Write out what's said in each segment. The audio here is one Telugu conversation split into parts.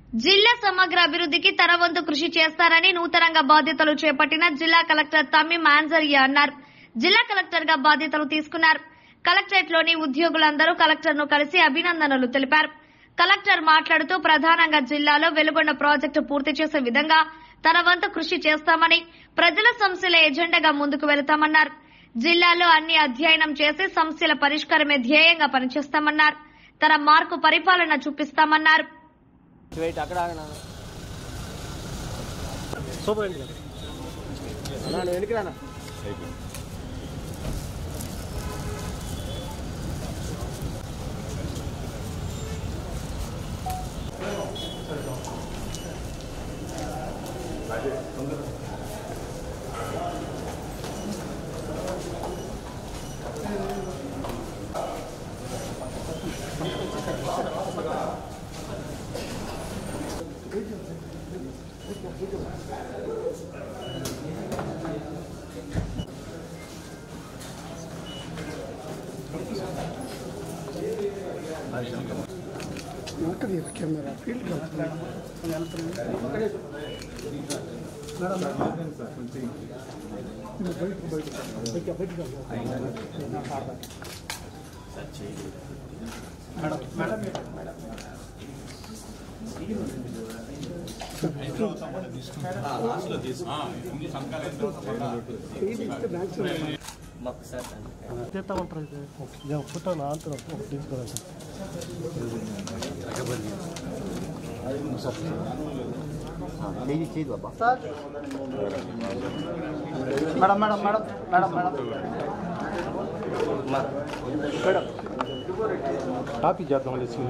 జిల్లా సమగ్ర అభివృద్ధికి తన వంతు కృషి చేస్తారని నూతనంగా బాధ్యతలు చేపట్టిన జిల్లా కలెక్టర్ తమ్మి మాన్జరియా అన్నారు జిల్లా కలెక్టర్ గా బాధ్యతలు తీసుకున్నారు కలెక్టరేట్ లోని ఉద్యోగులందరూ కలెక్టర్ ను కలిసి అభినందనలు తెలిపారు కలెక్టర్ మాట్లాడుతూ ప్రధానంగా జిల్లాలో వెలుగొండ ప్రాజెక్టు పూర్తి చేసే విధంగా తన వంతు కృషి చేస్తామని ప్రజల సమస్యల ఎజెండాగా ముందుకు వెళతామన్నారు జిల్లాలో అన్ని అధ్యయనం చేసి సమస్యల పరిష్కారమే ధ్యేయంగా పనిచేస్తామన్నారు తన మార్కు పరిపాలన చూపిస్తామన్నారు వెయిట్ అక్కడ ఆగనా సూపర్ అండి అన్నా నువ్వు వెనక్కి రానా ನಾಲ್ಕನೇ ಕ್ಯಾಮೆರಾ ಫೀಲ್ಡ್ మాకు సార్ చేస్తా ఉంటారు ఇది ఓకే ఫోటో నా అంతా ఒక తీసుకోవాలి sir madam madam madam madam madam madam copy చేద్దాం లేచి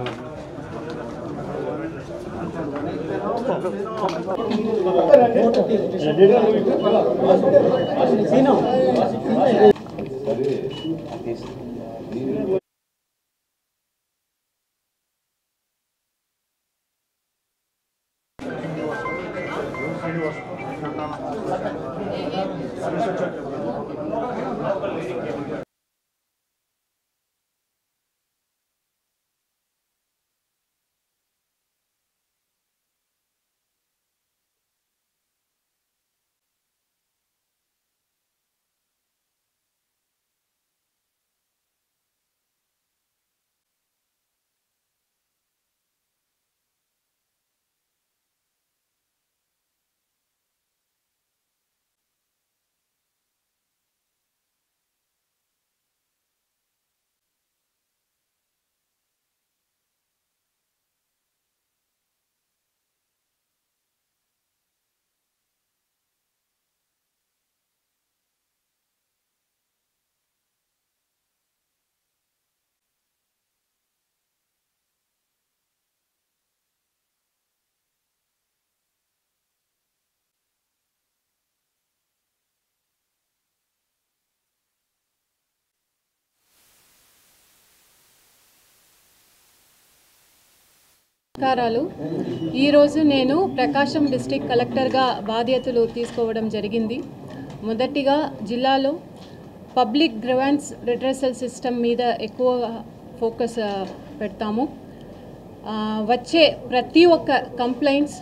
నమస్కారాలు ఈరోజు నేను ప్రకాశం డిస్టిక్ కలెక్టర్గా బాధ్యతలు తీసుకోవడం జరిగింది మొదటిగా జిల్లాలో పబ్లిక్ గ్రివెన్స్ రిట్రెసల్ సిస్టమ్ మీద ఎక్కువ ఫోకస్ ఆ, పెడతాము ఆ, వచ్చే ప్రతి ఒక్క కంప్లైంట్స్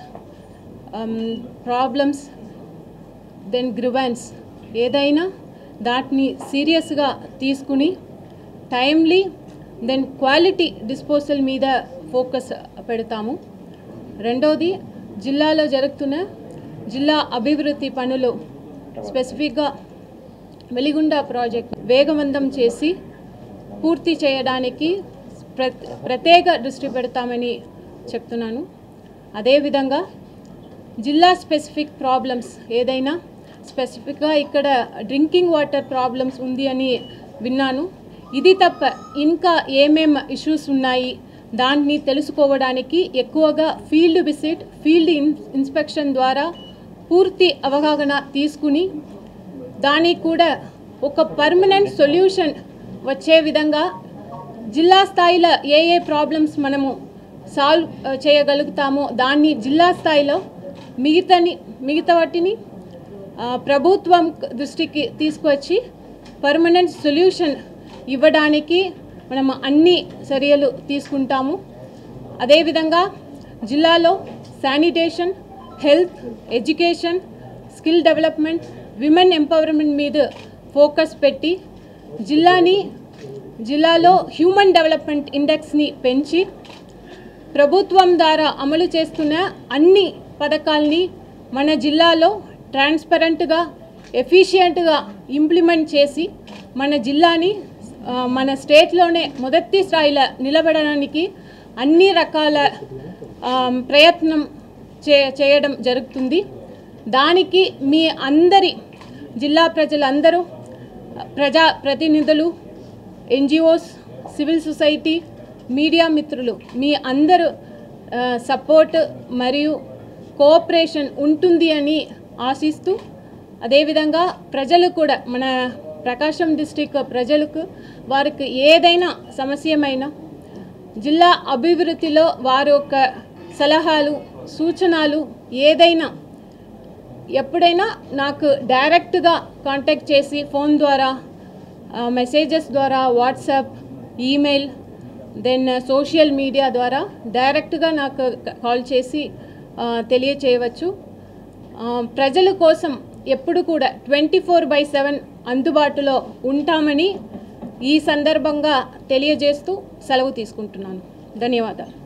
ప్రాబ్లమ్స్ దెన్ గ్రివెన్స్ ఏదైనా దాటిని సీరియస్గా తీసుకుని టైమ్లీ దెన్ క్వాలిటీ డిస్పోజల్ మీద ఫోకస్ పెడతాము రెండోది జిల్లాలో జరుగుతున్న జిల్లా అభివృద్ధి పనులు స్పెసిఫిక్గా వెలిగుండ ప్రాజెక్ట్ వేగవంతం చేసి పూర్తి చేయడానికి ప్ర ప్రత్యేక దృష్టి పెడతామని చెప్తున్నాను అదేవిధంగా జిల్లా స్పెసిఫిక్ ప్రాబ్లమ్స్ ఏదైనా స్పెసిఫిక్గా ఇక్కడ డ్రింకింగ్ వాటర్ ప్రాబ్లమ్స్ ఉంది అని విన్నాను ఇది తప్ప ఇంకా ఏమేం ఇష్యూస్ ఉన్నాయి దాన్ని తెలుసుకోవడానికి ఎక్కువగా field visit field in inspection ద్వారా పూర్తి అవగాహన తీసుకుని దానికి కూడా ఒక పర్మనెంట్ సొల్యూషన్ వచ్చే విధంగా జిల్లా స్థాయిలో ఏ ఏ ప్రాబ్లమ్స్ మనము సాల్వ్ ఆ, చేయగలుగుతామో దాన్ని జిల్లా స్థాయిలో మిగతాని మిగతా వాటిని ఆ, ప్రభుత్వం దృష్టికి తీసుకువచ్చి పర్మనెంట్ సొల్యూషన్ ఇవ్వడానికి మనం అన్ని చర్యలు తీసుకుంటాము అదేవిధంగా జిల్లాలో sanitation health education skill development women empowerment మీద ఫోకస్ పెట్టి జిల్లాని జిల్లాలో హ్యూమన్ డెవలప్మెంట్ ఇండెక్స్ని పెంచి ప్రభుత్వం ద్వారా అమలు చేస్తున్న అన్ని పథకాల్ని మన జిల్లాలో ట్రాన్స్పరెంట్గా ఎఫిషియెంట్గా ఇంప్లిమెంట్ చేసి మన జిల్లాని ఆ, మన స్టేట్లోనే మొదటి స్థాయిలో నిలబడడానికి అన్ని రకాల ఆ, ప్రయత్నం చే చేయడం జరుగుతుంది దానికి మీ అందరి జిల్లా ప్రజలందరూ ప్రజా ప్రతినిధులు ఎన్జిఓస్ సివిల్ సొసైటీ మీడియా మిత్రులు మీ అందరూ ఆ, సపోర్ట్ మరియు కోఆపరేషన్ ఉంటుంది అని ఆశిస్తూ అదేవిధంగా ప్రజలు కూడా మన ప్రకాశం డిస్టిక్ ప్రజలకు వారికి ఏదైనా సమస్యమైనా జిల్లా అభివృద్ధిలో వారి యొక్క సలహాలు సూచనలు ఏదైనా ఎప్పుడైనా నాకు డైరెక్ట్గా కాంటాక్ట్ చేసి ఫోన్ ద్వారా మెసేజెస్ ద్వారా WhatsApp email then social media ద్వారా డైరెక్ట్గా నాకు కాల్ చేసి ఆ, తెలియచేయవచ్చు ఆ, ప్రజల కోసం ఎప్పుడు కూడా ట్వంటీ ఫోర్ బై సెవెన్ అందుబాటులో ఉంటామని ఈ సందర్భంగా తెలియజేస్తూ సెలవు తీసుకుంటున్నాను ధన్యవాదాలు